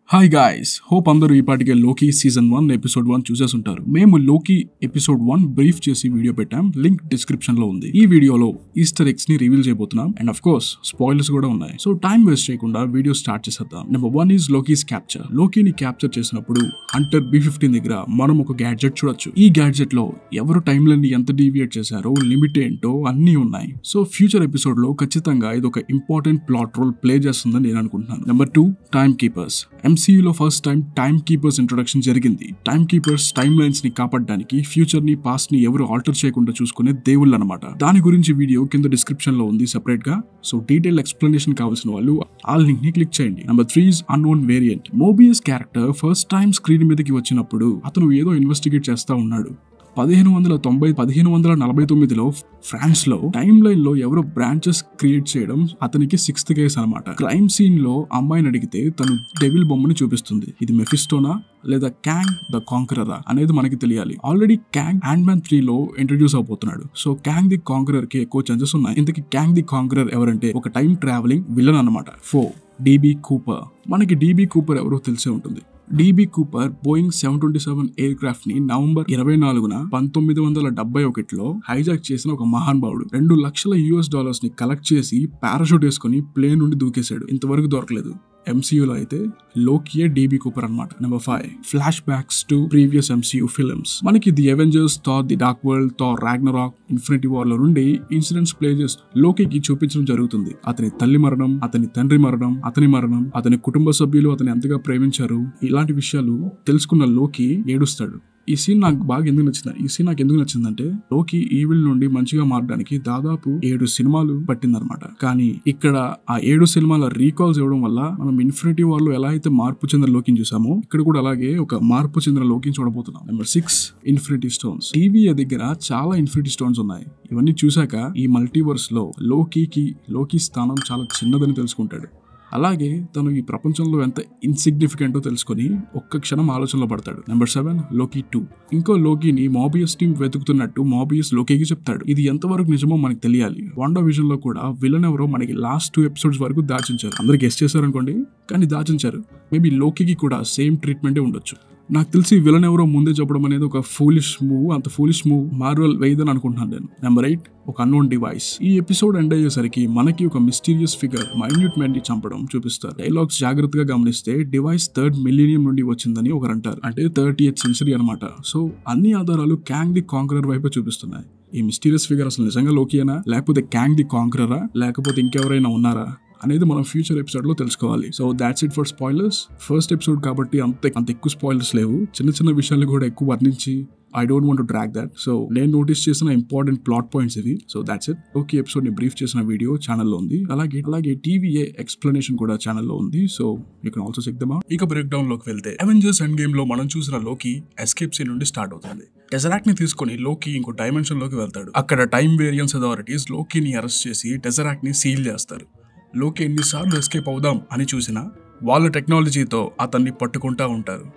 hi guys hope అందరూ ఈ పాటికే Loki season one episode one చూసేసుంటారు మేము లోకి ఎపిసోడ్ వన్ బ్రీఫ్ చేసి వీడియో పెట్టాం లింక్ డిస్క్రిప్షన్ లో ఉంది ఈ వీడియోలో ఈస్టర్ ఎగ్స్ ని రివీల్ చేయబోతున్నాం అండ్ అఫ్ కోర్స్ స్పాయిల్స్ కూడా ఉన్నాయి సో టైం వేస్ట్ చేయకుండా వీడియో స్టార్ట్ చేసేద్దాం number one is Loki's capture లోకీని క్యాప్చర్ చేసినప్పుడు హంటర్ బి ఫిఫ్టీన్ దగ్గర మనం ఒక గ్యాడ్జెట్ చూడొచ్చు ఈ గ్యాడ్జెట్ లో ఎవరు టైం లైన్ ఎంత డీవియేట్ చేశారో లిమిట్ ఏంటో అన్ని ఉన్నాయి సో ఫ్యూచర్ ఎపిసోడ్ లో ఖచ్చితంగా ఇది ఒక ఇంపార్టెంట్ ప్లాట్ రోల్ ప్లే చేస్తుందని నేను అనుకుంటున్నాను నెంబర్ టూ టైం కీపర్స్ ఎంసీయూలో first time time keepers introduction జరిగింది టైం కీపర్స్ టైం లైన్స్ ని కాపాడడానికి ఫ్యూచర్ ని పాస్ట్ ని ఎవరు ఆల్టర్ చేయకుండా చూసుకునే దేవుళ్ళు అనమాట దాని గురించి వీడియో కింద డిస్క్రిప్షన్ లో ఉంది సెపరేట్ గా సో డీటెయిల్ ఎక్స్ప్లెనేషన్ కావాల్సిన వాళ్ళు ఆ లింక్ ని క్లిక్ చేయండి number three is unknown variant Mobius character first time screen మీదకి వచ్చినప్పుడు అతను ఏదో ఇన్వెస్టిగేట్ చేస్తా ఉన్నాడు పదిహేను వందల తొంభై పదిహేను వందల నలభై తొమ్మిదిలో ఫ్రాన్స్ లో టైమ్ లైన్ లో ఎవరో బ్రాంచెస్ క్రియేట్ చేయడం అతనికి సిక్స్త్ కేస్ అనమాట క్రైమ్ సీన్ లో అమ్మాయిని అడిగితే తను డెవిల్ బొమ్మని చూపిస్తుంది ఇది మెఫిస్టోనా లేదా క్యాంగ్ ద కాంకరరా అనేది మనకి తెలియాలి already Kang ant man three లో ఇంట్రడ్యూస్ అవబోతున్నాడు సో క్యాంగ్ ది కాంకరర్ కి ఎక్కువ ఛాన్సెస్ ఉన్నాయి ఇంతకి క్యాంగ్ ది కాంకరర్ ఎవరంటే ఒక టైం ట్రావెలింగ్ విలన్ అనమాట ఫో డీబీ కూపర్ మనకి డీబీ కూపర్ ఎవరో తెలిసే ఉంటుంది D B Cooper Boeing seven twenty seven aircraft ని నవంబర్ ఇరవై నాలుగున పంతొమ్మిది వందల డెబ్బై ఒకటిలో హైజాక్ చేసిన ఒక మహానుభావుడు రెండు లక్షల యూఎస్ డాలర్స్ ని కలెక్ట్ చేసి పారాషూట్ వేసుకుని ప్లేన్ నుండి దూకేశాడు ఇంతవరకు దొరకలేదు ఎంసీయూలో అయితే లోకియే డీబీ కూపర్ అనమాట number five flashbacks to previous MCU films మనకి the Avengers Thor the dark world Thor Ragnarok infinity war లో నుండి ఇన్సిడెంట్స్ ప్లే చేస్తూ లోకికి చూపించడం జరుగుతుంది అతని తల్లి మరణం అతని తండ్రి మరణం అతని మరణం అతని కుటుంబ సభ్యులు అతని ఎంతగా ప్రేమించారు ఇలాంటి విషయాలు తెలుసుకున్న లోకి ఏడుస్తాడు ఈ సీన్ నాకు బాగా ఎందుకు నచ్చింది ఈ సీన్ నాకు ఎందుకు నచ్చిందంటే లోకి ఈవిల్ నుండి మంచిగా మారడానికి దాదాపు ఏడు సినిమాలు పట్టిందనమాట కానీ ఇక్కడ ఆ ఏడు సినిమాల రీకాల్స్ ఇవ్వడం వల్ల మనం ఇన్ఫినిటీ వార్ లో ఎలా అయితే మార్పు చెందిన లోకిని చూసామో ఇక్కడ కూడా అలాగే ఒక మార్పు చెందిన లోకిని చూడబోతున్నాం number six infinity stones TV దగ్గర చాలా ఇన్ఫినిటీ స్టోన్స్ ఉన్నాయి ఇవన్నీ చూసాక ఈ మల్టీవర్స్ లో లోకీకి లోకి స్థానం చాలా చిన్నదని తెలుసుకుంటాడు అలాగే తను ఈ ప్రపంచంలో ఎంత ఇన్సిగ్నిఫికెంటో తెలుసుకొని ఒక్క క్షణం ఆలోచనలో పడతాడు నెంబర్ సెవెన్ లోకి టూ ఇంకో లోకిని మాబియస్ టీం వెతుకుతున్నట్టు మాబియస్ లోకికి చెప్తాడు ఇది ఎంతవరకు నిజమో మనకి తెలియాలి వాండా విజన్ లో కూడా విలన్ ఎవరో మనకి లాస్ట్ టూ ఎపిసోడ్స్ వరకు దాచించారు అందరు గెస్ట్ చేశారనుకోండి కానీ దాచించారు మేబీ లోకికి కూడా సేమ్ ట్రీట్మెంటే ఉండొచ్చు నాకు తెలిసి విలన్ ఎవరో ముందే చెప్పడం అనేది ఒక ఫూలిష్ మూవ్ అంత ఫూలిష్ మూవ్ మార్వల్ వేయదని అనుకుంటున్నాను నేను నెంబర్ ఎయిట్ ఒక అన్నోన్ డివైస్ ఈ ఎపిసోడ్ ఎండ్ అయ్యేసరికి మనకి ఒక మిస్టీరియస్ ఫిగర్ మైన్యూట్ మ్యాన్ ని చంపడం చూపిస్తారు డైలాగ్స్ జాగ్రత్తగా గమనిస్తే డివైస్ థర్డ్ మిలీనియం నుండి వచ్చిందని ఒకరు అంటారు అంటే థర్టీ ఎయిత్ సెంచరీ అనమాట సో అన్ని ఆధారాలు క్యాంగ్ ది కాంకరర్ వైపు చూపిస్తున్నాయి ఈ మిస్టీరియస్ ఫిగర్ అసలు నిజంగా లోకియేనా లేకపోతే క్యాంగ్ ది కాంకరరా లేకపోతే ఇంకెవరైనా ఉన్నారా అనేది మనం ఫ్యూచర్ ఎపిసోడ్ లో తెలుసుకోవాలి so that's it for spoilers first episode కాబట్టి అంత అంత ఎక్కువ స్పాయిలర్స్ లేవు చిన్న చిన్న విషయాలు కూడా ఎక్కువ వర్ణించి I don't want drag that so నేను నోటీస్ చేసిన ఇంపార్టెంట్ ప్లాట్ పాయింట్స్ ఇవి so that's it okay episode ని బ్రీఫ్ చేసిన వీడియో ఛానల్లో ఉంది అలాగే అలాగే టీవీఏ ఎక్స్ప్లెనేషన్ కూడా ఛానల్లో ఉంది so you can also check them ఇక బ్రేక్ డౌన్ లోకి వెళ్తే అవెంజర్స్ ఎండ్ గేమ్ లో మనం చూసిన లోకి ఎస్కేప్ సీన్ నుండి స్టార్ట్ అవుతుంది టెజరాక్ట్ ని తీసుకుని లోకి ఇంకో డైమెన్షన్ లోకి వెళ్తాడు అక్కడ టైం వేరియన్స్ అథారిటీస్ లోకిని అరెస్ట్ చేసి టెజరాక్ట్ ని సీల్ చేస్తారు లోకి ఎన్నిసార్లు ఎస్కేప్ అవుదాం అని చూసినా వాళ్ళ టెక్నాలజీతో అతన్ని పట్టుకుంటా ఉంటారు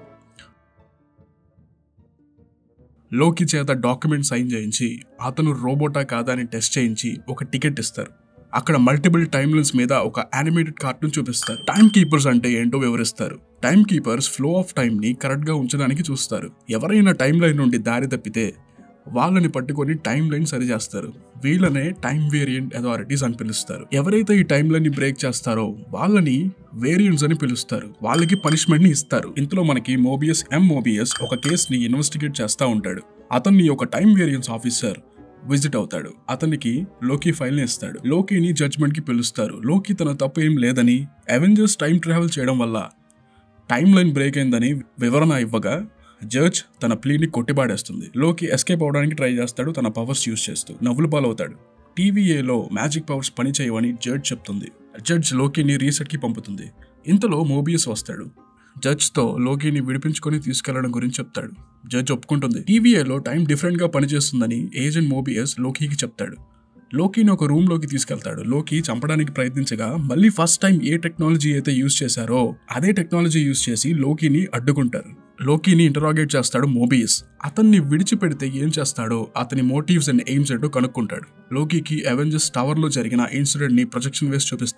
లోకి చేత డాక్యుమెంట్ సైన్ చేయించి అతను రోబోటా కాదా అని టెస్ట్ చేయించి ఒక టికెట్ ఇస్తారు అక్కడ మల్టిపుల్ టైమ్ లైన్స్ మీద ఒక యానిమేటెడ్ కార్టూన్ చూపిస్తారు టైం కీపర్స్ అంటే ఏంటో వివరిస్తారు time keepers flow of time ని కరెక్ట్ గా ఉంచడానికి చూస్తారు ఎవరైనా టైం లైన్ నుండి దారి తప్పితే వాళ్ళని పట్టుకొని టైం లైన్ సరిచేస్తారు వీళ్ళనే టైం వేరియంట్ అథారిటీస్ అని పిలుస్తారు ఎవరైతే ఈ టైం లైన్ ని బ్రేక్ చేస్తారో వాళ్ళని వేరియంట్స్ అని పిలుస్తారు వాళ్ళకి పనిష్మెంట్ ని ఇస్తారు ఇందులో మనకి మోబియస్ ఎం మోబియస్ ఒక కేస్ ని ఇన్వెస్టిగేట్ చేస్తా ఉంటాడు అతన్ని ఒక టైం వేరియన్స్ ఆఫీసర్ విజిట్ అవుతాడు అతనికి లోకి ఫైల్ ని ఇస్తాడు లోకిని జడ్జ్మెంట్ కి పిలుస్తారు లోకి తన తప్పు ఏం లేదని అవెంజర్స్ టైం ట్రావెల్ చేయడం వల్ల టైం లైన్ బ్రేక్ అయిందని వివరణ ఇవ్వగా జడ్జ్ తన ప్లీని కొట్టిపాడేస్తుంది లోకి ఎస్కేప్ అవడానికి ట్రై చేస్తాడు తన పవర్స్ యూజ్ చేస్తూ నవ్వులు పాలవుతాడు టీవీఏలో మ్యాజిక్ పవర్స్ పని చేయవని జడ్జ్ చెప్తుంది జడ్జ్ లోకిని రీసెట్ కి పంపుతుంది ఇంతలో మోబియస్ వస్తాడు జడ్జ్తో లోకిని విడిపించుకొని తీసుకెళ్లడం గురించి చెప్తాడు జడ్జ్ ఒప్పుకుంటుంది టీవీఏలో టైం డిఫరెంట్ గా పనిచేస్తుందని ఏజెంట్ మోబియస్ లోకికి చెప్తాడు లోకిని ఒక రూమ్ లోకి తీసుకెళ్తాడు లోకి చంపడానికి ప్రయత్నించగా మళ్ళీ ఫస్ట్ టైం ఏ టెక్నాలజీ అయితే యూజ్ చేశారో అదే టెక్నాలజీ యూజ్ చేసి లోకిని అడ్డుకుంటారు లోకిని ఇంటరాగేట్ చేస్తాడు మోబియస్ అతన్ని విడిచిపెడితే ఏం చేస్తాడో అతని మోటివ్స్ అండ్ ఎయిమ్స్ ఏంటో కనుక్కుంటాడు లోకికి అవెంజర్స్ టవర్ లో జరిగిన ఇన్సిడెంట్ ని ప్రొజెక్షన్ వేసి చూపిస్తాడు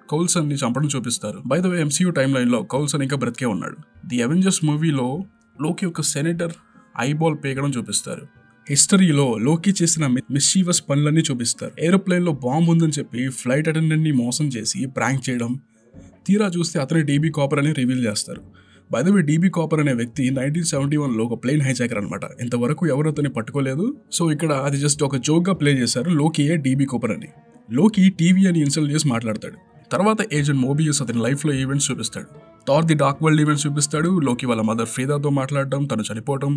కౌల్సన్ ని చంపడం చూపిస్తారు by the way MCU time line లో కౌల్సన్ ఇంకా బ్రతికే ఉన్నాడు ది అవెంజర్స్ మూవీలో లోకి ఒక సెనేటర్ ఐబాల్ పేగడం చూపిస్తారు హిస్టరీలో లోకి చేసిన మిస్షీవస్ పనులన్నీ చూపిస్తారు ఏరోప్లేన్ లో బాంబు ఉందని చెప్పి ఫ్లైట్ అటెండెంట్ ని మోసం చేసి ప్రాంక్ చేయడం తీరా చూస్తే అతనే డీబీ కాపర్ అని రివీల్ చేస్తారు by the way D B Cooper అనే వ్యక్తి నైన్టీన్ సెవెంటీ వన్లో ఒక ప్లేన్ హైజాకర్ అనమాట ఇంతవరకు ఎవరు అతన్ని పట్టుకోలేదు సో ఇక్కడ అది జస్ట్ ఒక జోక్గా ప్లే చేశారు లోకియే డీబీ కాపర్ అని లోకి టీవీ అని ఇన్సల్ట్ చేసి మాట్లాడతాడు తర్వాత ఏజెంట్ మోబియస్ అతని లైఫ్లో ఈవెంట్స్ చూపిస్తాడు Thor the dark world events చూపిస్తాడు లోకి వాళ్ళ మదర్ ఫ్రీదాతో మాట్లాడడం తను చనిపోవడం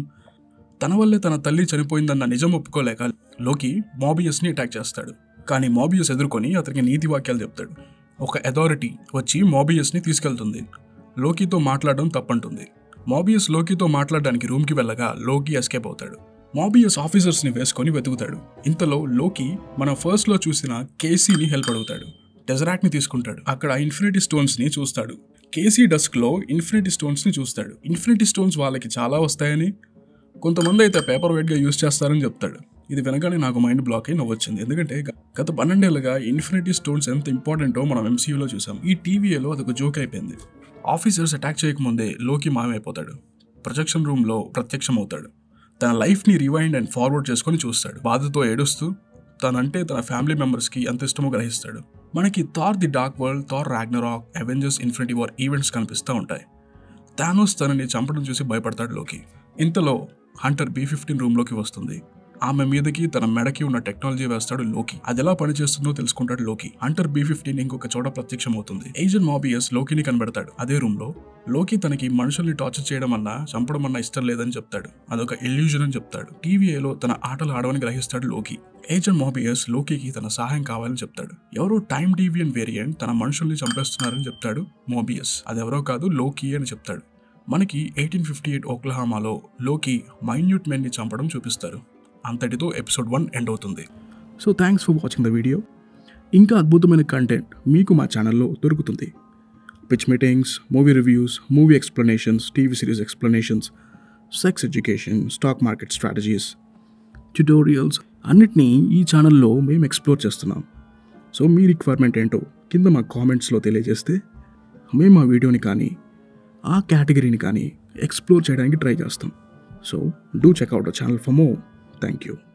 తన వల్లే తన తల్లి చనిపోయిందన్న నిజం ఒప్పుకోలేక లోకి మోబియస్ని అటాక్ చేస్తాడు కానీ మోబియస్ ఎదుర్కొని అతనికి నీతి వాక్యాలు చెప్తాడు ఒక అథారిటీ వచ్చి మోబియస్ని తీసుకెళ్తుంది లోకితో మాట్లాడడం తప్పంటుంది మోబియస్ లోకితో మాట్లాడడానికి రూమ్కి వెళ్ళగా లోకి ఎస్కేప్ అవుతాడు మోబియస్ ఆఫీసర్స్ని వేసుకొని వెతుకుతాడు ఇంతలో లోకి మనం ఫస్ట్లో చూసిన కేసీని హెల్ప్ అడుగుతాడు డెజరాక్ని తీసుకుంటాడు అక్కడ ఇన్ఫినిటీ స్టోన్స్ని చూస్తాడు కేసీ డస్క్లో ఇన్ఫినిటీ స్టోన్స్ని చూస్తాడు ఇన్ఫినిటీ స్టోన్స్ వాళ్ళకి చాలా వస్తాయని కొంతమంది అయితే పేపర్ వెయిట్గా యూజ్ చేస్తారని చెప్తాడు ఇది వినగానే నాకు మైండ్ బ్లాక్ అయి నవ్వొచ్చింది ఎందుకంటే గ- గత పన్నెండేళ్ళుగా ఇన్ఫినిటీ స్టోన్స్ ఎంత ఇంపార్టెంటో మనం ఎంసీయూలో చూసాం ఈ టీవీఏలో అదొక జోక్ అయిపోయింది ఆఫీసర్స్ అటాక్ చేయకముందే లోకి మాయమైపోతాడు ప్రొజెక్షన్ రూమ్లో ప్రత్యక్షమవుతాడు తన లైఫ్ని రివైండ్ అండ్ ఫార్వర్డ్ చేసుకొని చూస్తాడు బాధతో ఏడుస్తూ తనంటే తన ఫ్యామిలీ మెంబర్స్కి ఎంత ఇష్టమో గ్రహిస్తాడు మనకి Thor the dark world Thor Ragnarok Avengers infinity war events కనిపిస్తూ ఉంటాయి థానోస్ తనని చంపడం చూసి భయపడతాడు లోకి ఇంతలో హంటర్ బీ ఫిఫ్టీన్ రూమ్లోకి వస్తుంది ఆమె మీదకి తన మెడకి ఉన్న టెక్నాలజీ వేస్తాడు లోకి అది ఎలా పనిచేస్తుందో తెలుసుకుంటాడు లోకి హంటర్ బీ ఫిఫ్టీన్ ఇంకొక చోట ప్రత్యక్షమవుతుంది ఏజెంట్ మాబియస్ లోకిని కనబెడతాడు అదే రూమ్ లో లోకి తనకి మనుషుల్ని టార్చర్ చేయడం అన్నా చంపడం అన్నా ఇష్టం లేదని చెప్తాడు అదొక ఇల్యూజన్ అని చెప్తాడు టీవీఏలో తన ఆటలు ఆడవని గ్రహిస్తాడు లోకి ఏజెంట్ మాబియస్ లోకికి తన సహాయం కావాలని చెప్తాడు ఎవరో టైం డీవియన్ వేరియంట్ తన మనుషుల్ని చంపేస్తున్నారని చెప్తాడు మోబియస్ అదెవరో కాదు లోకి అని చెప్తాడు మనకి ఎయిటీన్ ఫిఫ్టీ ఎయిట్ ఓక్లహామాలో లోకి మైన్యూట్ మెన్ని చంపడం చూపిస్తారు అంతటితో ఎపిసోడ్ వన్ ఎండ్ అవుతుంది so thanks for watching the video ఇంకా అద్భుతమైన కంటెంట్ మీకు మా ఛానల్లో దొరుకుతుంది pitch meetings movie reviews movie explanations TV series explanations sex education stock market strategies tutorials అన్నిటినీ ఈ ఛానల్లో మేము ఎక్స్ప్లోర్ చేస్తున్నాం సో మీ రిక్వైర్మెంట్ ఏంటో కింద మా కామెంట్స్లో తెలియజేస్తే మేము ఆ వీడియోని కానీ ఆ కేటగిరీని కానీ ఎక్స్ప్లోర్ చేయడానికి ట్రై చేస్తాం so do check out channel for more thank you